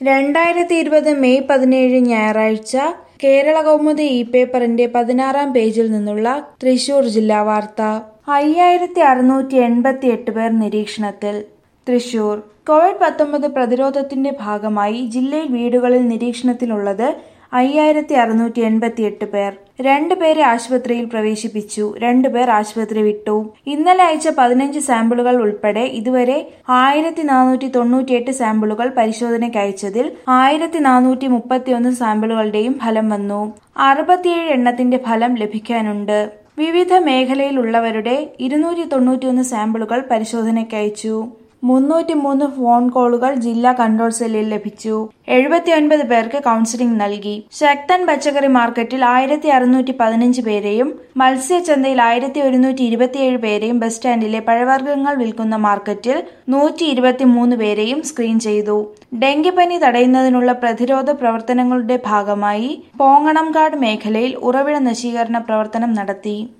രണ്ടായിരത്തി ഇരുപത് മെയ് പതിനേഴ് ഞായറാഴ്ച കേരള കൗമുദി ഇ പേപ്പറിന്റെ പതിനാറാം പേജിൽ നിന്നുള്ള തൃശൂർ ജില്ലാ വാർത്ത അയ്യായിരത്തി അറുന്നൂറ്റി എൺപത്തി എട്ട് പേർ നിരീക്ഷണത്തിൽ തൃശൂർ കോവിഡ് പത്തൊമ്പത് പ്രതിരോധത്തിന്റെ ഭാഗമായി ജില്ലയിൽ വീടുകളിൽ നിരീക്ഷണത്തിലുള്ളത് അയ്യായിരത്തി അറുന്നൂറ്റി എൺപത്തി എട്ട് പേർ രണ്ട് പേരെ ആശുപത്രിയിൽ പ്രവേശിപ്പിച്ചു രണ്ടുപേർ ആശുപത്രി വിട്ടു ഇന്നലെ അയച്ച പതിനഞ്ച് സാമ്പിളുകൾ ഉൾപ്പെടെ ഇതുവരെ ആയിരത്തി നാനൂറ്റി തൊണ്ണൂറ്റിയെട്ട് സാമ്പിളുകൾ പരിശോധനയ്ക്ക് അയച്ചതിൽ ആയിരത്തി നാനൂറ്റി മുപ്പത്തിയൊന്ന് സാമ്പിളുകളുടെയും ഫലം വന്നു അറുപത്തിയേഴ് എണ്ണത്തിന്റെ ഫലം ലഭിക്കാനുണ്ട് വിവിധ മേഖലയിലുള്ളവരുടെ ഇരുന്നൂറ്റി തൊണ്ണൂറ്റിയൊന്ന് സാമ്പിളുകൾ പരിശോധനയ്ക്ക് അയച്ചു മുന്നൂറ്റി മൂന്ന് ഫോൺ കോളുകൾ ജില്ലാ കൺട്രോൾ സെല്ലിൽ ലഭിച്ചു എഴുപത്തിയൊൻപത് പേർക്ക് കൗൺസിലിംഗ് നൽകി ശക്തൻ പച്ചക്കറി മാർക്കറ്റിൽ ആയിരത്തി അറുന്നൂറ്റി പതിനഞ്ച് പേരെയും മത്സ്യചന്തയിൽ ആയിരത്തി ഒരുന്നൂറ്റി ഇരുപത്തിയേഴ് പേരെയും ബസ് സ്റ്റാൻഡിലെ പഴവർഗ്ഗങ്ങൾ വിൽക്കുന്ന മാർക്കറ്റിൽ നൂറ്റി ഇരുപത്തി മൂന്ന് പേരെയും സ്ക്രീൻ ചെയ്തു ഡെങ്കിപ്പനി തടയുന്നതിനുള്ള പ്രതിരോധ പ്രവർത്തനങ്ങളുടെ ഭാഗമായി പോങ്ങണംകാട് മേഖലയിൽ ഉറവിട നശീകരണ പ്രവർത്തനം നടത്തി